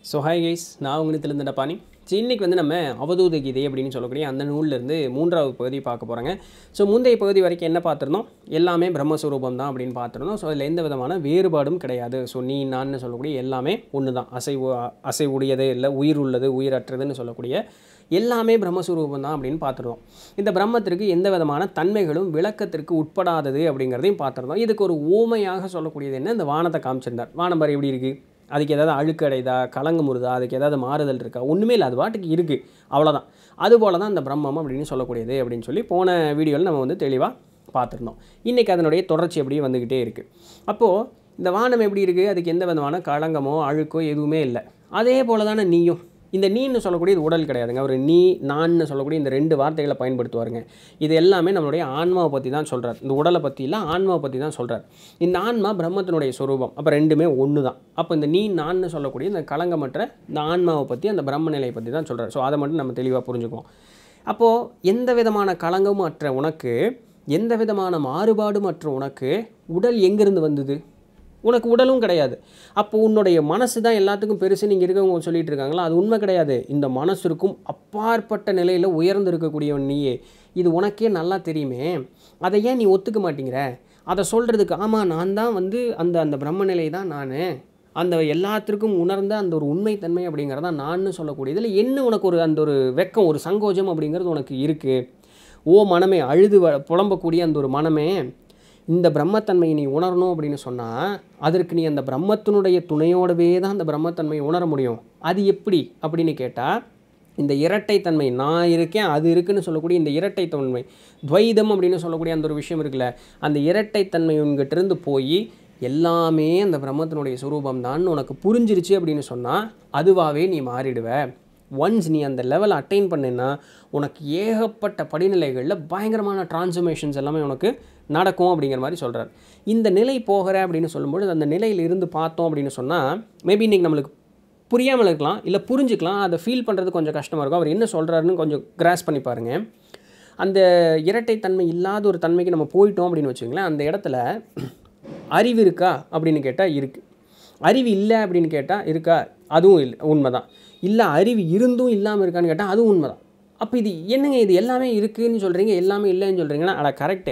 so hi guys நான் உங்களுக்கு இருந்த பாணி ஸோ இன்றைக்கி வந்து நம்ம அவதூத கீதை அப்படின்னு சொல்லக்கூடிய அந்த நூல்லேருந்து மூன்றாவது பகுதி பார்க்க போகிறாங்க ஸோ முந்தைய பகுதி வரைக்கும் என்ன பார்த்துருந்தோம் எல்லாமே பிரம்மஸ்வரூபம் தான் அப்படின்னு பார்த்துருந்தோம் ஸோ அதில் எந்த விதமான வேறுபாடும் கிடையாது ஸோ நீ நான் சொல்லக்கூடிய எல்லாமே ஒன்று தான் அசைவு அசைவுடையது இல்லை உயிர் உள்ளது உயிரற்றதுன்னு சொல்லக்கூடிய எல்லாமே பிரம்மஸ்வரூபம் தான் அப்படின்னு பார்த்துருந்தோம் இந்த பிரம்மத்திற்கு எந்த விதமான தன்மைகளும் விளக்கத்திற்கு உட்படாதது அப்படிங்கிறதையும் பார்த்துருந்தோம் இதுக்கு ஒரு ஓமையாக சொல்லக்கூடியது என்ன இந்த வானத்தை காமிச்சிருந்தார் வானம் பாரு எப்படி இருக்குது அதுக்கு ஏதாவது அழுக்கு அடைதா கலங்கு முறுதா அதுக்கு ஏதாவது மாறுதல் இருக்கா ஒன்றுமே இல்லை அது பாட்டுக்கு இருக்குது அவ்வளோதான் அதுபோல தான் இந்த பிரம்மம் அப்படின்னு சொல்லக்கூடியது அப்படின்னு சொல்லி போன வீடியோவில் நம்ம வந்து தெளிவாக பார்த்துருந்தோம் இன்றைக்கி அதனுடைய தொடர்ச்சி அப்படியே வந்துக்கிட்டே இருக்குது அப்போது இந்த வானம் எப்படி இருக்குது அதுக்கு எந்த விதமான களங்கமோ அழுக்கோ எதுவுமே இல்லை அதே போல தானே நீயும் இந்த நீன்னு சொல்லக்கூடிய இது உடல் கிடையாதுங்க ஒரு நீ நான்னு சொல்லக்கூடிய இந்த ரெண்டு வார்த்தைகளை பயன்படுத்துவாருங்க இது எல்லாமே நம்மளுடைய ஆன்மாவை பற்றி தான் சொல்கிறார் இந்த உடலை பற்றி இல்லை ஆன்மாவை பற்றி தான் சொல்கிறார் இந்த ஆன்மா பிரம்மத்தினுடைய சொரூபம் அப்போ ரெண்டுமே ஒன்று தான் அப்போ இந்த நீ நான்னு சொல்லக்கூடிய இந்த களங்கமற்ற இந்த ஆன்மாவை பற்றி அந்த பிரம்ம நிலையை பற்றி தான் சொல்கிறார் ஸோ அதை மட்டும் நம்ம தெளிவாக புரிஞ்சுக்குவோம் அப்போது எந்த விதமான களங்கமும் அற்ற உனக்கு எந்த விதமான மாறுபாடும் அற்ற உனக்கு உடல் எங்கேருந்து வந்தது உனக்கு உடலும் கிடையாது அப்போ உன்னுடைய மனசு தான் எல்லாத்துக்கும் பெருசு நீங்கள் இருக்கவங்க சொல்லிட்டு இருக்காங்களா அது உண்மை கிடையாது இந்த மனசிற்கும் அப்பாற்பட்ட நிலையில் உயர்ந்து இருக்கக்கூடியவன் நீயே இது உனக்கே நல்லா தெரியுமே அதை ஏன் நீ ஒத்துக்க மாட்டேங்கிற அதை சொல்கிறதுக்கு ஆமாம் நான் தான் வந்து அந்த அந்த பிரம்ம நிலை தான் நான் அந்த எல்லாத்திற்கும் உணர்ந்த அந்த ஒரு உண்மைத்தன்மை அப்படிங்கிறதா நான் சொல்லக்கூடியதில் என்ன உனக்கு ஒரு அந்த ஒரு வெக்கம் ஒரு சங்கோஜம் அப்படிங்கிறது உனக்கு இருக்குது ஓ மனமே அழுது வ- புலம்பக்கூடிய அந்த ஒரு மனமே இந்த பிரம்மத்தன்மையை நீ உணரணும் அப்படின்னு சொன்னால் அதற்கு நீ அந்த பிரம்மத்தினுடைய துணையோடவே தான் அந்த பிரம்மத்தன்மையை உணர முடியும் அது எப்படி அப்படின்னு கேட்டால் இந்த இரட்டைத்தன்மை நான் இருக்கேன் அது இருக்குன்னு சொல்லக்கூடிய இந்த இரட்டைத்தன்மை துவைதம் அப்படின்னு சொல்லக்கூடிய அந்த ஒரு விஷயம் இருக்குல்ல அந்த இரட்டைத்தன்மை உங்ககிட்ட இருந்து போய் எல்லாமே அந்த பிரம்மத்தினுடைய சுரூபம் தான் உனக்கு புரிஞ்சிருச்சு அப்படின்னு சொன்னால் அதுவாகவே நீ மாறிடுவ ஒன்ஸ் நீ அந்த லெவல் அட்டைன் பண்ணேன்னா உனக்கு ஏகப்பட்ட படிநிலைகளில் பயங்கரமான டிரான்ஸ்ஃபர்மேஷன்ஸ் எல்லாமே உனக்கு நடக்கும் அப்படிங்கிற மாதிரி சொல்கிறார் இந்த நிலை போகிற அப்படின்னு சொல்லும்பொழுது அந்த நிலையில் இருந்து பார்த்தோம் அப்படின்னு சொன்னால் மேபி இன்றைக்கி நம்மளுக்கு புரியாமல் இருக்கலாம் இல்லை புரிஞ்சுக்கலாம் அதை ஃபீல் பண்ணுறது கொஞ்சம் கஷ்டமாக இருக்கும் அவர் என்ன சொல்கிறாருன்னு கொஞ்சம் கிராஸ் பண்ணி பாருங்கள் அந்த இரட்டைத்தன்மை இல்லாத ஒரு தன்மைக்கு நம்ம போயிட்டோம் அப்படின்னு வச்சுங்களேன் அந்த இடத்துல அறிவு இருக்கா அப்படின்னு கேட்டால் இருக்குது அறிவு இல்லை அப்படின்னு கேட்டால் இருக்கா அதுவும் இல்லை உண்மை தான் இல்லை அறிவு இருந்தும் இல்லாமல் இருக்கான்னு கேட்டால் அதுவும் உண்மை தான் அப்போ இது என்னங்க இது எல்லாமே இருக்குன்னு சொல்கிறீங்க எல்லாமே இல்லைன்னு சொல்கிறீங்கன்னா அட கரெக்டே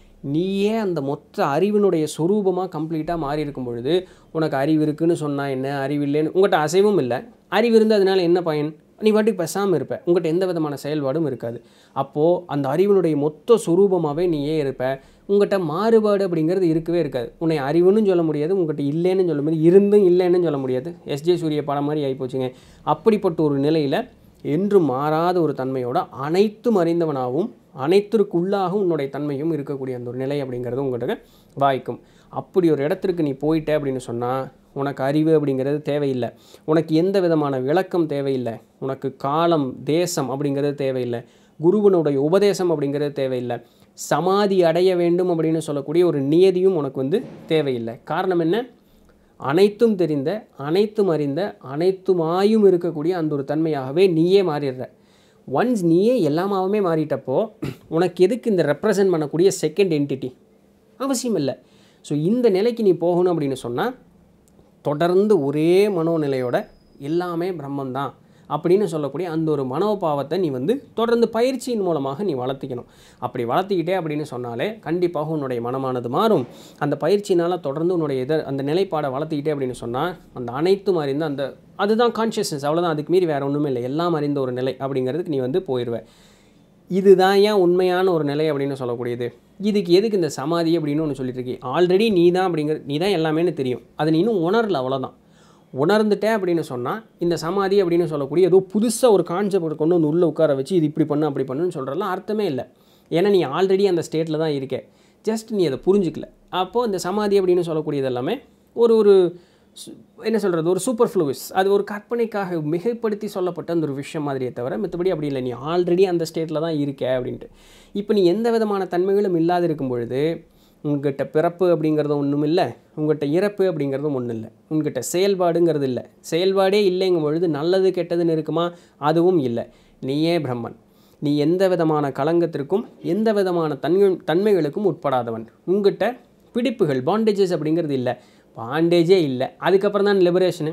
நீயே அந்த மொத்த அறிவினுடைய சொரூபமாக கம்ப்ளீட்டாக மாறி இருக்கும் பொழுது உனக்கு அறிவு இருக்குன்னு சொன்னால் என்ன அறிவு இல்லைன்னு உங்கள்கிட்ட அசைவும் இல்லை அறிவு இருந்து அதனால என்ன பயன் நீ பாட்டுக்கு பேசாமல் இருப்ப உங்கள்கிட்ட எந்த விதமான செயல்பாடும் இருக்காது அப்போது அந்த அறிவினுடைய மொத்த சொரூபமாகவே நீயே இருப்ப உங்கள்கிட்ட மாறுபாடு அப்படிங்கிறது இருக்கவே இருக்காது உன்னை அறிவுன்னு சொல்ல முடியாது உங்கள்கிட்ட இல்லைன்னு சொல்ல முடியாது இருந்தும் இல்லைன்னு சொல்ல முடியாது எஸ்ஜே சூரிய படம் மாதிரி ஆகிப்போச்சுங்க அப்படிப்பட்ட ஒரு நிலையில் என்றும் மாறாத ஒரு தன்மையோட அனைத்தும் அறிந்தவனாகவும் அனைத்திற்குள்ளாக உன்னுடைய தன்மையும் இருக்கக்கூடிய அந்த ஒரு நிலை அப்படிங்கிறது உங்கள்கிட்ட வாய்க்கும் அப்படி ஒரு இடத்திற்கு நீ போயிட்ட அப்படின்னு சொன்னால் உனக்கு அறிவு அப்படிங்கிறது தேவையில்லை உனக்கு எந்த விதமான விளக்கம் தேவையில்லை உனக்கு காலம் தேசம் அப்படிங்கிறது தேவையில்லை குருவனுடைய உபதேசம் அப்படிங்கிறது தேவையில்லை சமாதி அடைய வேண்டும் அப்படின்னு சொல்லக்கூடிய ஒரு நியதியும் உனக்கு வந்து தேவையில்லை காரணம் என்ன அனைத்தும் தெரிந்த அனைத்தும் அறிந்த அனைத்துமாயும் இருக்கக்கூடிய அந்த ஒரு தன்மையாகவே நீயே மாறிடுற ஒன்ஸ் நீயே எல்லாமாவுமே மாறிட்டப்போ உனக்கு எதுக்கு இந்த ரெப்ரசன்ட் பண்ணக்கூடிய செகண்ட் என்டிட்டி அவசியம் இல்லை ஸோ இந்த நிலைக்கு நீ போகணும் அப்படின்னு சொன்னால் தொடர்ந்து ஒரே மனோநிலையோட எல்லாமே பிரம்மம் தான் அப்படின்னு சொல்லக்கூடிய அந்த ஒரு மனோபாவத்தை நீ வந்து தொடர்ந்து பயிற்சியின் மூலமாக நீ வளர்த்திக்கணும் அப்படி வளர்த்திக்கிட்டே அப்படின்னு சொன்னாலே கண்டிப்பாக உன்னுடைய மனமானது மாறும் அந்த பயிற்சினால் தொடர்ந்து உன்னுடைய இதை அந்த நிலைப்பாடை வளர்த்திக்கிட்டே அப்படின்னு சொன்னால் அந்த அனைத்தும் அறிந்த அந்த அதுதான் கான்ஷியஸ்னஸ் அவ்வளோதான் அதுக்கு மீறி வேறு ஒன்றுமே இல்லை எல்லாம் அறிந்த ஒரு நிலை அப்படிங்கிறதுக்கு நீ வந்து போயிடுவ இதுதான் ஏன் உண்மையான ஒரு நிலை அப்படின்னு சொல்லக்கூடியது இதுக்கு எதுக்கு இந்த சமாதி அப்படின்னு ஒன்று சொல்லிட்டு இருக்கி ஆல்ரெடி நீ தான் அப்படிங்கிற நீ தான் எல்லாமேன்னு தெரியும் அதை நீ இன்னும் உணரல அவ்வளோதான் உணர்ந்துட்டே அப்படின்னு சொன்னால் இந்த சமாதி அப்படின்னு சொல்லக்கூடிய ஏதோ புதுசாக ஒரு கான்செப்ட் கொண்டு வந்து உள்ளே உட்கார வச்சு இது இப்படி பண்ணு அப்படி பண்ணுன்னு சொல்கிறதுலாம் அர்த்தமே இல்லை ஏன்னா நீ ஆல்ரெடி அந்த ஸ்டேட்டில் தான் இருக்க ஜஸ்ட் நீ அதை புரிஞ்சிக்கல அப்போது இந்த சமாதி அப்படின்னு சொல்லக்கூடியது எல்லாமே ஒரு ஒரு சு- என்ன சொல்கிறது ஒரு சூப்பர் ஃப்ளூவிஸ் அது ஒரு கற்பனைக்காக மிகைப்படுத்தி சொல்லப்பட்ட அந்த ஒரு விஷயம் மாதிரியே தவிர மற்றபடி அப்படி இல்லை நீ ஆல்ரெடி அந்த ஸ்டேட்டில் தான் இருக்க அப்படின்ட்டு இப்போ நீ எந்த விதமான தன்மைகளும் இல்லாது இருக்கும் பொழுது உங்ககிட்ட பிறப்பு அப்படிங்கிறது ஒன்றும் இல்லை உங்கள்கிட்ட இறப்பு அப்படிங்கிறதும் ஒன்றும் இல்லை உங்ககிட்ட செயல்பாடுங்கிறது இல்லை செயல்பாடே இல்லைங்கும் பொழுது நல்லது கெட்டதுன்னு இருக்குமா அதுவும் இல்லை நீயே பிரம்மன் நீ எந்த விதமான களங்கத்திற்கும் எந்த விதமான தன்மை தன்மைகளுக்கும் உட்படாதவன் உங்ககிட்ட பிடிப்புகள் பாண்டேஜஸ் அப்படிங்கிறது இல்லை பாண்டேஜே இல்லை அதுக்கப்புறம் தான் லிபரேஷனு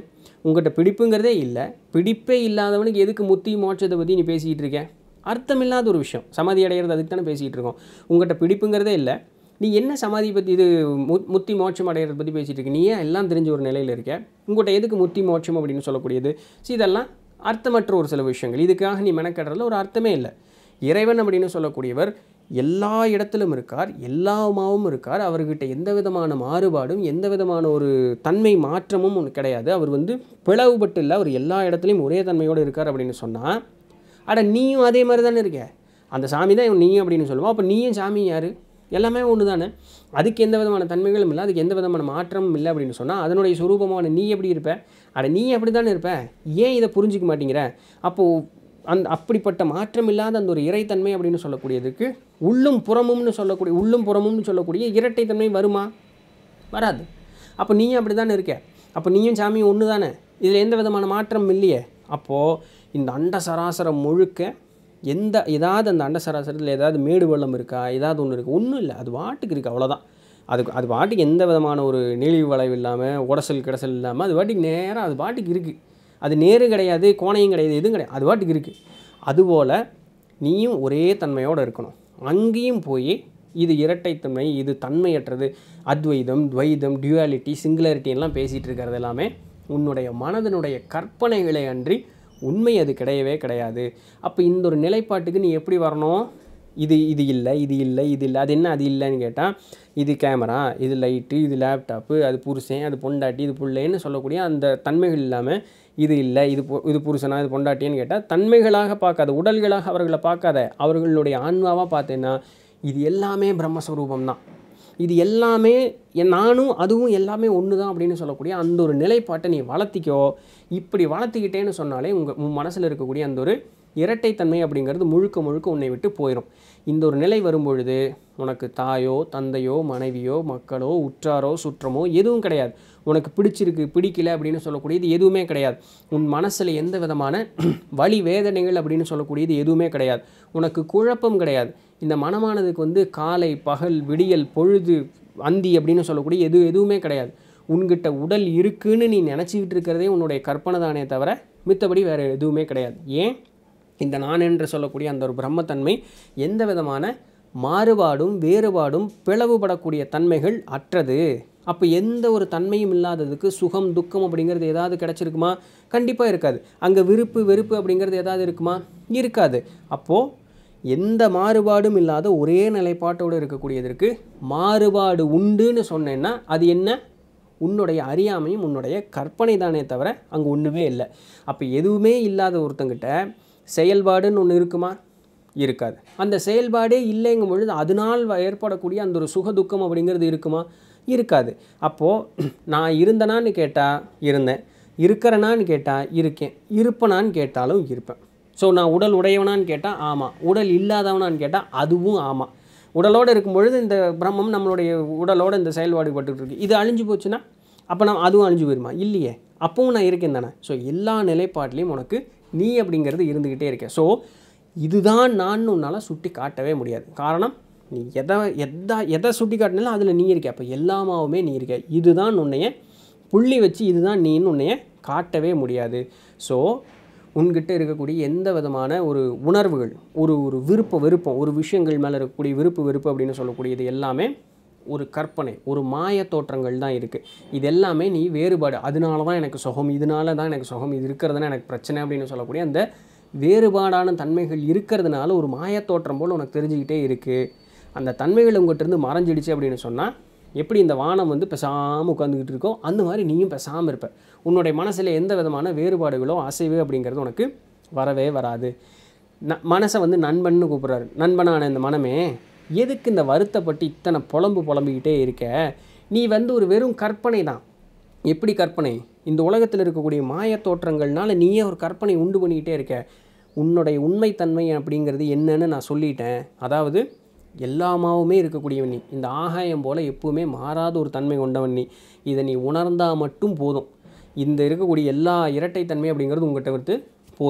உங்கள்கிட்ட பிடிப்புங்கிறதே இல்லை பிடிப்பே இல்லாதவனுக்கு எதுக்கு முத்தி மோட்சத்தை பற்றி நீ பேசிக்கிட்டு இருக்க அர்த்தமில்லாத ஒரு விஷயம் சமாதி அடைகிறது அதுக்கு தானே பேசிகிட்டு இருக்கோம் உங்கள்கிட்ட பிடிப்புங்கிறதே இல்லை நீ என்ன சமாதி பற்றி இது மு முத்தி மோட்சம் அடைகிறத பற்றி பேசிகிட்டு இருக்க நீ ஏன் எல்லாம் தெரிஞ்ச ஒரு நிலையில் இருக்க உங்கள்கிட்ட எதுக்கு முத்தி மோட்சம் அப்படின்னு சொல்லக்கூடியது ஸோ இதெல்லாம் அர்த்தமற்ற ஒரு சில விஷயங்கள் இதுக்காக நீ மெனக்கடுறதுல ஒரு அர்த்தமே இல்லை இறைவன் அப்படின்னு சொல்லக்கூடியவர் எல்லா இடத்திலும் இருக்கார் எல்லாமாவும் இருக்கார் அவர்கிட்ட எந்த விதமான மாறுபாடும் எந்த விதமான ஒரு தன்மை மாற்றமும் ஒன்று கிடையாது அவர் வந்து பிளவுபட்டு இல்லை அவர் எல்லா இடத்துலையும் ஒரே தன்மையோடு இருக்கார் அப்படின்னு சொன்னால் அட நீயும் அதே மாதிரி தானே இருக்க அந்த சாமி தான் இவன் நீயும் அப்படின்னு சொல்லுவோம் அப்போ நீயும் சாமி யார் எல்லாமே ஒன்று தானே அதுக்கு எந்த விதமான தன்மைகளும் இல்லை அதுக்கு எந்த விதமான மாற்றமும் இல்லை அப்படின்னு சொன்னால் அதனுடைய சுரூபமான நீ எப்படி இருப்ப அட நீ அப்படி தானே இருப்ப ஏன் இதை புரிஞ்சிக்க மாட்டேங்கிற அப்போது அந்த அப்படிப்பட்ட மாற்றம் இல்லாத அந்த ஒரு இறைத்தன்மை அப்படின்னு சொல்லக்கூடியதுக்கு உள்ளும் புறமும்னு சொல்லக்கூடிய உள்ளும் புறமும்னு சொல்லக்கூடிய இரட்டைத்தன்மை வருமா வராது அப்போ நீயும் அப்படி தானே இருக்க அப்போ நீயும் சாமியும் ஒன்று தானே இதில் எந்த விதமான மாற்றம் இல்லையே அப்போது இந்த அண்ட சராசரம் முழுக்க எந்த ஏதாவது அந்த அண்ட சராசரத்தில் ஏதாவது மேடு வெள்ளம் இருக்கா ஏதாவது ஒன்று இருக்குது ஒன்றும் இல்லை அது வாட்டுக்கு இருக்குது அவ்வளோதான் அதுக்கு அது பாட்டுக்கு எந்த விதமான ஒரு நெளிவு வளைவு இல்லாமல் உடசல் கிடசல் இல்லாமல் அது பாட்டுக்கு நேராக அது பாட்டுக்கு இருக்குது அது நேரு கிடையாது கோணையும் கிடையாது எதுவும் கிடையாது அது பாட்டுக்கு இருக்குது அதுபோல் நீயும் ஒரே தன்மையோடு இருக்கணும் அங்கேயும் போய் இது இரட்டைத்தன்மை இது தன்மையற்றது அத்வைதம் துவைதம் டியூவாலிட்டி சிங்குலாரிட்டி எல்லாம் பேசிகிட்டு இருக்கிறது எல்லாமே உன்னுடைய மனதனுடைய கற்பனைகளை அன்றி உண்மை அது கிடையவே கிடையாது அப்போ இந்த ஒரு நிலைப்பாட்டுக்கு நீ எப்படி வரணும் இது இது இல்லை இது இல்லை இது இல்லை அது என்ன அது இல்லைன்னு கேட்டால் இது கேமரா இது லைட்டு இது லேப்டாப்பு அது புருஷன் அது பொண்டாட்டி இது பிள்ளைன்னு சொல்லக்கூடிய அந்த தன்மைகள் இல்லாமல் இது இல்லை இது பொ- இது புருஷனா இது பொண்டாட்டின்னு கேட்டால் தன்மைகளாக பார்க்காத உடல்களாக அவர்களை பார்க்காத அவர்களுடைய ஆன்மாவாக பார்த்தேன்னா இது எல்லாமே பிரம்மஸ்வரூபம் தான் இது எல்லாமே என் நானும் அதுவும் எல்லாமே ஒன்று தான் அப்படின்னு சொல்லக்கூடிய அந்த ஒரு நிலைப்பாட்டை நீ வளர்த்திக்கோ இப்படி வளர்த்திக்கிட்டேன்னு சொன்னாலே உங்கள் உன் மனசில் இருக்கக்கூடிய அந்த ஒரு இரட்டைத்தன்மை அப்படிங்கிறது முழுக்க முழுக்க உன்னை விட்டு போயிடும் இந்த ஒரு நிலை வரும்பொழுது உனக்கு தாயோ தந்தையோ மனைவியோ மக்களோ உற்றாரோ சுற்றமோ எதுவும் கிடையாது உனக்கு பிடிச்சிருக்கு பிடிக்கல அப்படின்னு சொல்லக்கூடியது எதுவுமே கிடையாது உன் மனசில் எந்த விதமான வலி வேதனைகள் அப்படின்னு சொல்லக்கூடியது எதுவுமே கிடையாது உனக்கு குழப்பம் கிடையாது இந்த மனமானதுக்கு வந்து காலை பகல் விடியல் பொழுது அந்தி அப்படின்னு சொல்லக்கூடிய எது எதுவுமே கிடையாது உன்கிட்ட உடல் இருக்குன்னு நீ நினச்சிக்கிட்டு இருக்கிறதே உன்னுடைய கற்பனை தானே தவிர மித்தபடி வேறு எதுவுமே கிடையாது ஏன் இந்த நான் என்று சொல்லக்கூடிய அந்த ஒரு பிரம்மத்தன்மை எந்த விதமான மாறுபாடும் வேறுபாடும் பிளவுபடக்கூடிய தன்மைகள் அற்றது அப்போ எந்த ஒரு தன்மையும் இல்லாததுக்கு சுகம் துக்கம் அப்படிங்கிறது ஏதாவது கிடச்சிருக்குமா கண்டிப்பாக இருக்காது அங்கே விருப்பு வெறுப்பு அப்படிங்கிறது ஏதாவது இருக்குமா இருக்காது அப்போது எந்த மாறுபாடும் இல்லாத ஒரே நிலைப்பாட்டோடு இருக்கக்கூடியதற்கு மாறுபாடு உண்டுன்னு சொன்னேன்னா அது என்ன உன்னுடைய அறியாமையும் உன்னுடைய கற்பனை தானே தவிர அங்கே ஒன்றுமே இல்லை அப்போ எதுவுமே இல்லாத ஒருத்தங்கிட்ட செயல்பாடுன்னு ஒன்று இருக்குமா இருக்காது அந்த செயல்பாடே இல்லைங்கும் பொழுது அதனால் வ- ஏற்படக்கூடிய அந்த ஒரு சுக துக்கம் அப்படிங்கிறது இருக்குமா இருக்காது அப்போது நான் இருந்தனான்னு கேட்டால் இருந்தேன் இருக்கிறனான்னு கேட்டால் இருக்கேன் இருப்பனான்னு கேட்டாலும் இருப்பேன் ஸோ நான் உடல் உடையவனான்னு கேட்டால் ஆமாம் உடல் இல்லாதவனான்னு கேட்டால் அதுவும் ஆமாம் உடலோடு இருக்கும் பொழுது இந்த பிரம்மம் நம்மளுடைய உடலோட இந்த செயல்பாடு பட்டுட்டு இருக்கு இது அழிஞ்சு போச்சுன்னா அப்போ நான் அதுவும் அழிஞ்சு போயிருமா இல்லையே அப்பவும் நான் இருக்கேன் தானே ஸோ எல்லா நிலைப்பாட்டிலையும் உனக்கு நீ அப்படிங்கிறது இருந்துக்கிட்டே இருக்க ஸோ இதுதான் நான் உன்னால் சுட்டி காட்டவே முடியாது காரணம் நீ எதை எதா எதை சுட்டி காட்டினாலும் அதில் நீ இருக்க அப்போ எல்லாமாவுமே நீ இருக்க இதுதான் உன்னைய புள்ளி வச்சு இதுதான் நீன்னு உன்னைய காட்டவே முடியாது ஸோ உன்கிட்ட இருக்கக்கூடிய எந்த விதமான ஒரு உணர்வுகள் ஒரு ஒரு விருப்ப விருப்பம் ஒரு விஷயங்கள் மேலே இருக்கக்கூடிய விருப்பு வெறுப்பு அப்படின்னு சொல்லக்கூடியது எல்லாமே ஒரு கற்பனை ஒரு மாய தோற்றங்கள் தான் இருக்குது இது எல்லாமே நீ வேறுபாடு அதனால தான் எனக்கு சுகம் இதனால தான் எனக்கு சுகம் இது இருக்கிறதுனா எனக்கு பிரச்சனை அப்படின்னு சொல்லக்கூடிய அந்த வேறுபாடான தன்மைகள் இருக்கிறதுனால ஒரு மாயத் தோற்றம் போல் உனக்கு தெரிஞ்சுக்கிட்டே இருக்குது அந்த தன்மைகள் உங்கள்கிட்ட இருந்து மறைஞ்சிடுச்சு அப்படின்னு சொன்னால் எப்படி இந்த வானம் வந்து பேசாமல் உட்காந்துக்கிட்டு இருக்கோ அந்த மாதிரி நீயும் பேசாமல் இருப்ப உன்னுடைய மனசில் எந்த விதமான வேறுபாடுகளோ அசைவு அப்படிங்கிறது உனக்கு வரவே வராது ந மனசை வந்து நண்பன்னு கூப்பிட்றாரு நண்பனான இந்த மனமே எதுக்கு இந்த வருத்தப்பட்டு இத்தனை புலம்பு புலம்பிக்கிட்டே இருக்க நீ வந்து ஒரு வெறும் கற்பனை தான் எப்படி கற்பனை இந்த உலகத்தில் இருக்கக்கூடிய மாயத் தோற்றங்கள்னால நீயே ஒரு கற்பனை உண்டு பண்ணிக்கிட்டே இருக்க உன்னுடைய உண்மைத்தன்மை அப்படிங்கிறது என்னன்னு நான் சொல்லிட்டேன் அதாவது எல்லாமாவுமே இருக்கக்கூடியவன் நீ இந்த ஆகாயம் போல் எப்பவுமே மாறாத ஒரு தன்மை கொண்டவன் நீ இதை நீ உணர்ந்தால் மட்டும் போதும் இந்த இருக்கக்கூடிய எல்லா இரட்டைத்தன்மை அப்படிங்கிறது உங்கள்கிட்ட விட்டு போயிடும்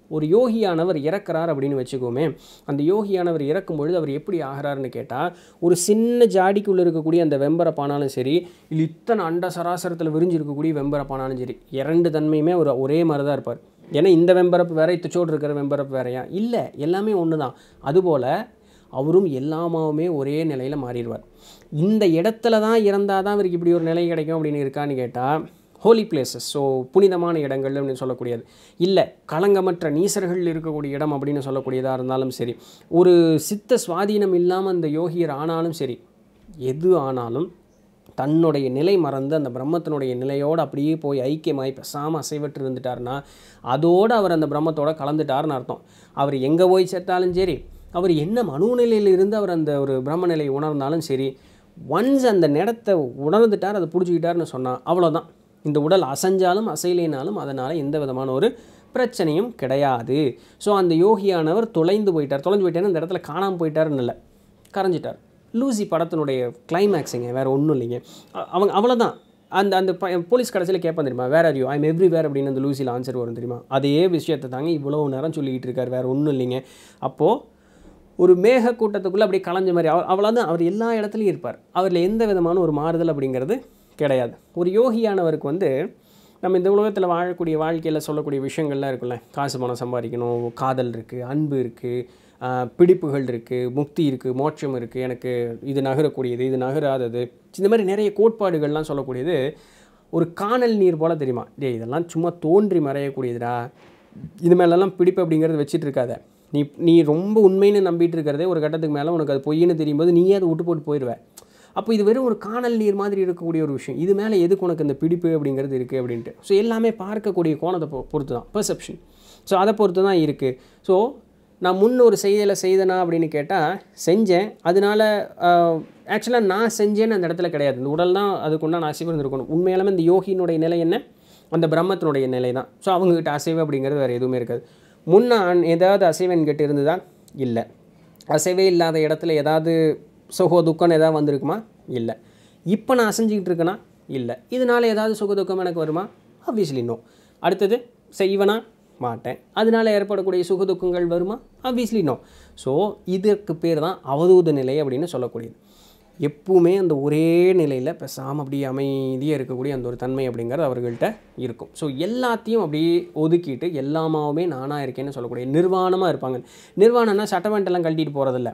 ஒரு யோகியானவர் இறக்குறார் அப்படின்னு வச்சுக்கோமே அந்த யோகியானவர் இறக்கும் பொழுது அவர் எப்படி ஆகிறாருன்னு கேட்டால் ஒரு சின்ன ஜாடிக்குள்ளே இருக்கக்கூடிய அந்த வெம்பரப்பானாலும் சரி இல்லை இத்தனை அண்ட சராசரத்தில் விரிஞ்சு இருக்கக்கூடிய வெம்பரப்பானாலும் சரி இரண்டு தன்மையுமே ஒரு ஒரே மாதிரி தான் இருப்பார் ஏன்னா இந்த வெம்பரப்பு வேற இத்தச்சோடு இருக்கிற வெம்பரப்பு வேறையா இல்லை எல்லாமே ஒன்று தான் அதுபோல் அவரும் எல்லாமாவுமே ஒரே நிலையில் மாறிடுவார் இந்த இடத்துல தான் இறந்தால் தான் இவருக்கு இப்படி ஒரு நிலை கிடைக்கும் அப்படின்னு இருக்கான்னு கேட்டால் ஹோலி பிளேசஸ் ஸோ புனிதமான இடங்கள் அப்படின்னு சொல்லக்கூடியது இல்லை களங்கமற்ற நீசர்கள் இருக்கக்கூடிய இடம் அப்படின்னு சொல்லக்கூடியதாக இருந்தாலும் சரி ஒரு சித்த சுவாதீனம் இல்லாமல் அந்த யோகியர் ஆனாலும் சரி எது ஆனாலும் தன்னுடைய நிலை மறந்து அந்த பிரம்மத்தினுடைய நிலையோடு அப்படியே போய் ஐக்கியமாய் பேசாமல் அசைவற்று இருந்துட்டார்னா அதோடு அவர் அந்த பிரம்மத்தோட கலந்துட்டார்னு அர்த்தம் அவர் எங்கே போய் சேர்த்தாலும் சரி அவர் என்ன மனோநிலையில் இருந்து அவர் அந்த ஒரு பிரம்ம நிலையை உணர்ந்தாலும் சரி ஒன்ஸ் அந்த நிலத்தை உணர்ந்துட்டார் அதை பிடிச்சிக்கிட்டார்னு சொன்னால் அவ்வளோதான் இந்த உடல் அசைஞ்சாலும் அசையலைனாலும் அதனால் எந்த விதமான ஒரு பிரச்சனையும் கிடையாது ஸோ அந்த யோகியானவர் தொலைந்து போயிட்டார் தொலைஞ்சு போயிட்டாருன்னு இந்த இடத்துல காணாமல் போயிட்டாருன்னு இல்லை கரைஞ்சிட்டார் லூசி படத்தினுடைய கிளைமேக்ஸுங்க வேறு ஒன்றும் இல்லைங்க அ- அவங்க அவ்வளோதான் அந்த அந்த ப போலீஸ் கடைசியில் கேட்பான் தெரியுமா where are you I'm everywhere அப்படின்னு அந்த லூசியில் ஆன்சர் வரும் தெரியுமா அதே விஷயத்தை தாங்க இவ்வளோ நேரம் சொல்லிக்கிட்டு இருக்கார் வேறு ஒன்றும் இல்லைங்க அப்போது ஒரு மேக கூட்டத்துக்குள்ளே அப்படியே கலைஞ்ச மாதிரி அவர் அவ்வளோதான் அவர் எல்லா இடத்துலையும் இருப்பார் அவரில் எந்த விதமான ஒரு மாறுதல் அப்படிங்கிறது கிடையாது ஒரு யோகியானவருக்கு வந்து நம்ம இந்த உலகத்தில் வாழக்கூடிய வாழ்க்கையில் சொல்லக்கூடிய விஷயங்கள்லாம் இருக்குல்ல காசு பணம் சம்பாதிக்கணும் காதல் இருக்குது அன்பு இருக்குது பிடிப்புகள் இருக்குது முக்தி இருக்குது மோட்சம் இருக்குது எனக்கு இது நகரக்கூடியது இது நகராதது இந்த மாதிரி நிறைய கோட்பாடுகள்லாம் சொல்லக்கூடியது ஒரு காணல் நீர் போல் தெரியுமா டேய் இதெல்லாம் சும்மா தோன்றி மறையக்கூடியதுடா இது மேலெல்லாம் பிடிப்பு அப்படிங்கிறது வச்சிட்டு இருக்காத நீ நீ ரொம்ப உண்மைன்னு நம்பிட்டு இருக்கிறதே ஒரு கட்டத்துக்கு மேலே உனக்கு அது பொய்ன்னு தெரியும் போது நீயே அதை விட்டு போட்டு போயிடுவேன் அப்போ இது வெறும் ஒரு காணல் நீர் மாதிரி இருக்கக்கூடிய ஒரு விஷயம் இது மேலே எதுக்கு உனக்கு இந்த பிடிப்பு அப்படிங்கிறது இருக்குது அப்படின்ட்டு ஸோ எல்லாமே பார்க்கக்கூடிய கோணத்தை பொ- பொறுத்து தான் பெர்செப்ஷன் ஸோ அதை பொறுத்து தான் இருக்குது ஸோ நான் முன்ன ஒரு செயலை செய்தனா அப்படின்னு கேட்டால் செஞ்சேன் அதனால ஆக்சுவலாக நான் செஞ்சேன்னு அந்த இடத்துல கிடையாது இந்த உடல் தான் அதுக்குண்டான அசைவு இருந்திருக்கணும் உண்மையாலுமே இந்த யோகியினுடைய நிலை என்ன அந்த பிரம்மத்தினுடைய நிலை தான் ஸோ அவங்ககிட்ட அசைவு அப்படிங்கிறது வேறு எதுவுமே இருக்காது முன்ன அன்- ஏதாவது அசைவு என்கிட்ட இருந்ததா இல்லை அசைவே இல்லாத இடத்துல ஏதாவது சுக துக்கம் ஏதாவது வந்திருக்குமா இல்லை இப்போ நான் அசைஞ்சிக்கிட்டு இருக்கேனா இல்லை இதனால ஏதாவது சுக துக்கம் எனக்கு வருமா ஆப்வியஸ்லி நோ அடுத்தது செய்வனா மாட்டேன் அதனால ஏற்படக்கூடிய சுக துக்கங்கள் வருமா ஆப்வியஸ்லி நோ ஸோ இதற்கு பேர் தான் அவதூத நிலை அப்படின்னு சொல்லக்கூடியது எப்பவுமே அந்த ஒரே நிலையில் பேசாமல் அப்படியே அமைதியாக இருக்கக்கூடிய அந்த ஒரு தன்மை அப்படிங்கிறது அவர்கள்ட்ட இருக்கும் ஸோ எல்லாத்தையும் அப்படியே ஒதுக்கிட்டு எல்லாமாவுமே நானாக இருக்கேன்னு சொல்லக்கூடிய நிர்வாணமாக இருப்பாங்க நிர்வாணம்னா சட்டமன்றம்லாம் கழட்டிட்டு போகிறதில்ல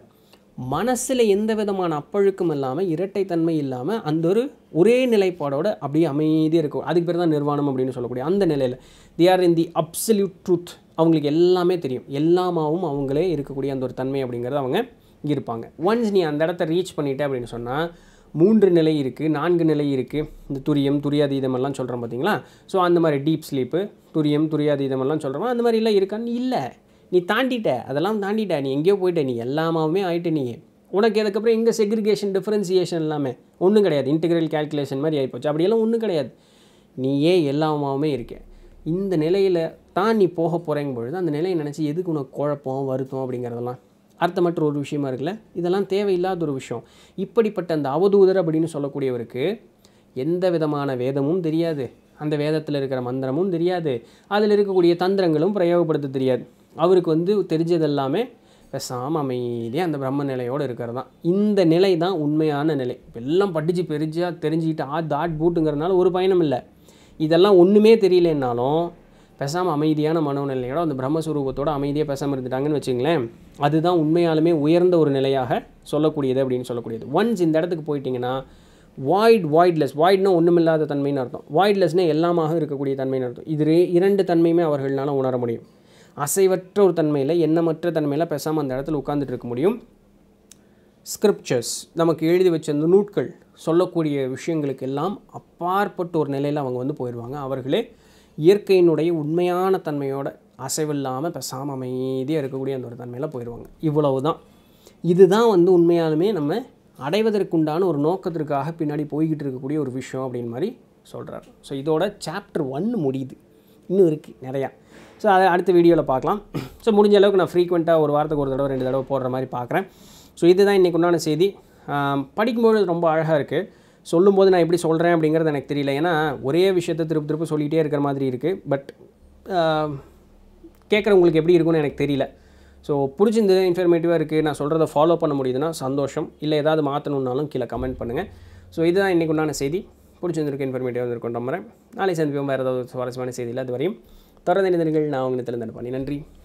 மனசில் எந்த விதமான அப்பழுக்கும் இல்லாமல் இரட்டைத்தன்மை இல்லாமல் அந்த ஒரு ஒரே நிலைப்பாடோட அப்படியே அமைதியாக இருக்கும் அதுக்கு பேர் தான் நிர்வாணம் அப்படின்னு சொல்லக்கூடிய அந்த நிலையில் they are in the absolute truth அவங்களுக்கு எல்லாமே தெரியும் எல்லாமாவும் அவங்களே இருக்கக்கூடிய அந்த ஒரு தன்மை அப்படிங்கிறது அவங்க இருப்பாங்க ஒன்ஸ் நீ அந்த இடத்த ரீச் பண்ணிட்ட அப்படின்னு சொன்னால் மூன்று நிலை இருக்குது நான்கு நிலை இருக்குது இந்த துரியம் துரியாதீதம் எல்லாம் சொல்கிறோம் பார்த்தீங்களா ஸோ அந்த மாதிரி டீப் ஸ்லீப்பு துரியம் துரியாதீதம் எல்லாம் சொல்கிறோம் அந்த மாதிரி எல்லாம் இருக்கான்னு இல்லை நீ தாண்டிட்ட அதெல்லாம் தாண்டிட்ட நீ எங்கேயோ போயிட்ட நீ எல்லாமாவுமே ஆயிட்ட நீ உனக்கு அதுக்கப்புறம் எங்கே செக்ரிகேஷன் டிஃப்ரென்சியேஷன் எல்லாமே ஒன்றும் கிடையாது இன்டெகிரல் கால்குலேஷன் மாதிரி ஆகிப்போச்சு அப்படியெல்லாம் ஒன்றும் கிடையாது நீயே எல்லாமாவுமே இருக்க இந்த நிலையில் தான் நீ போக போகிறேங்க பொழுது அந்த நிலையை நினச்சி எதுக்கு உனக்கு குழப்பம் வருத்தம் அப்படிங்கிறதெல்லாம் அர்த்தமற்ற ஒரு விஷயமா இருக்குல்ல இதெல்லாம் தேவையில்லாத ஒரு விஷயம் இப்படிப்பட்ட அந்த அவதூதர் அப்படின்னு சொல்லக்கூடியவருக்கு எந்த விதமான வேதமும் தெரியாது அந்த வேதத்தில் இருக்கிற மந்திரமும் தெரியாது அதில் இருக்கக்கூடிய தந்திரங்களும் பிரயோகப்படுத்த தெரியாது அவருக்கு வந்து தெரிஞ்சது எல்லாமே பேசாமல் அமைதியாக அந்த பிரம்ம நிலையோடு இருக்கிறது தான் இந்த நிலை தான் உண்மையான நிலை இப்ப எல்லாம் படித்து பெரிஞ்சா தெரிஞ்சுக்கிட்டு ஆ தாட் பூட்டுங்கிறதுனால ஒரு பயனும் இல்லை இதெல்லாம் ஒன்றுமே தெரியலனாலும் பேசாமல் அமைதியான மனோநிலையோட அந்த பிரம்மஸ்வரூபத்தோட அமைதியாக பேசாமல் இருந்துட்டாங்கன்னு வச்சுங்களேன் அதுதான் உண்மையாலுமே உயர்ந்த ஒரு நிலையாக சொல்லக்கூடியது அப்படின்னு சொல்லக்கூடியது ஒன்ஸ் இந்த இடத்துக்கு போயிட்டீங்கன்னா வாய்ட் வாய்ட்லெஸ் வாய்ட்னா ஒன்றுமில்லாத தன்மைன்னு அர்த்தம் வாய்ட்லெஸ்னா எல்லாமாக இருக்கக்கூடிய தன்மைன்னு அர்த்தம் இது ரெ- இரண்டு தன்மையுமே அவர்களால் உணர முடியும் அசைவற்ற ஒரு தன்மையில் எண்ணமற்ற தன்மையில் பேசாமல் அந்த இடத்துல உட்கார்ந்துட்டு இருக்க முடியும் ஸ்கிரிப்சர்ஸ் நமக்கு எழுதி வச்ச அந்த நூட்கள் சொல்லக்கூடிய விஷயங்களுக்கு எல்லாம் அப்பாற்பட்ட ஒரு நிலையில் அவங்க வந்து போயிடுவாங்க அவர்களே இயற்கையினுடைய உண்மையான தன்மையோட அசைவில்லாமல் பேசாமல் அமைதியாக இருக்கக்கூடிய அந்த ஒரு தன்மையில் போயிடுவாங்க இவ்வளவு தான் இதுதான் வந்து உண்மையாலுமே நம்ம அடைவதற்குண்டான ஒரு நோக்கத்திற்காக பின்னாடி போய்கிட்டு இருக்கக்கூடிய ஒரு விஷயம் அப்படின்னு மாதிரி சொல்கிறார் ஸோ இதோட சாப்டர் ஒன்று முடியுது இன்னும் இருக்குது நிறையா ஸோ அதை அடுத்த வீடியோவில் பார்க்கலாம் ஸோ முடிஞ்ச அளவுக்கு நான் ஃப்ரீக்வெண்ட்டாக ஒரு வாரத்துக்கு ஒரு தடவை ரெண்டு தடவை போடுற மாதிரி பார்க்குறேன் ஸோ இதுதான் இன்றைக்கு உண்டான செய்தி ஆம், படிக்கும்போது ரொம்ப அழகாக இருக்குது சொல்லும்போது நான் எப்படி சொல்கிறேன் அப்படிங்கிறது எனக்கு தெரியல ஏன்னா ஒரே விஷயத்தை திருப்பி திருப்பி சொல்லிகிட்டே இருக்கிற மாதிரி இருக்குது பட் கேட்குறவங்களுக்கு எப்படி இருக்கும்னு எனக்கு தெரியல ஸோ பிடிச்சிருந்தது இன்ஃபர்மேட்டிவாக இருக்குது நான் சொல்கிறத ஃபாலோ பண்ண முடியுதுன்னா சந்தோஷம் இல்லை ஏதாவது மாற்றணுன்னாலும் கீழே கமெண்ட் பண்ணுங்கள் ஸோ இதுதான் இன்றைக்கு உண்டான செய்தி பிடிச்சிருந்திருக்கு இன்ஃபர்மேட்டிவாக இருக்கும் நம்புறேன் நாளை சந்திப்போம் வேறு ஏதாவது சுவாரஸ்யமான செய்தியில் அது வரையும் தொடர்ந்து இணைந்திருங்கள் நான் உங்கள் நிலத்தில் பண்ணி நன்றி